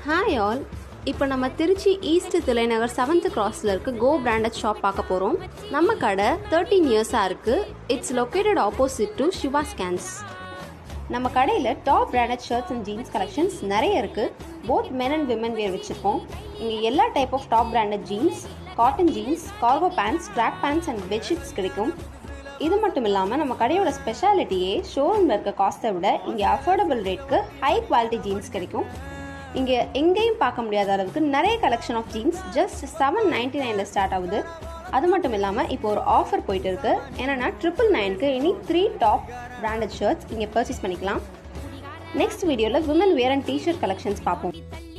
hi all இப்போ நம்ம Trichy east திலைநகர் seventh கிராஸில் இருக்க கோ பிராண்டட் ஷாப் பார்க்க போகிறோம் நம்ம கடை தேர்ட்டீன் இயர்ஸாக இருக்குது it's located opposite to Siva scans நம்ம கடையில் top branded shirts and jeans collections நிறைய இருக்குது both men and women wear வச்சுருக்கோம் இங்கே எல்லா type of top branded jeans cotton jeans cargo pants track pants and bedsheets கிடைக்கும் இது மட்டும் இல்லாமல் நம்ம கடையோட ஸ்பெஷாலிட்டியே ஷோரூமில் இருக்க காஸ்ட்டை விட இங்கே அஃபோர்டபுள் ரேட்க்கு ஹை குவாலிட்டி ஜீன்ஸ் கிடைக்கும் இங்கே எங்கேயும் பார்க்க முடியாத அளவுக்கு நிறைய collection of jeans just seven ninety நைனில் ஸ்டார்ட் ஆகுது அது மட்டும் இல்லாமல் இப்போ ஒரு ஆஃபர் போயிட்டு இருக்கு என்னன்னா ட்ரிபிள் நைனுக்கு இனி த்ரீ டாப் பிராண்டட் ஷர்ட்ஸ் இங்கே பர்ச்சேஸ் பண்ணிக்கலாம் நெக்ஸ்ட் வீடியோவில் women wear and t shirt collections பார்ப்போம்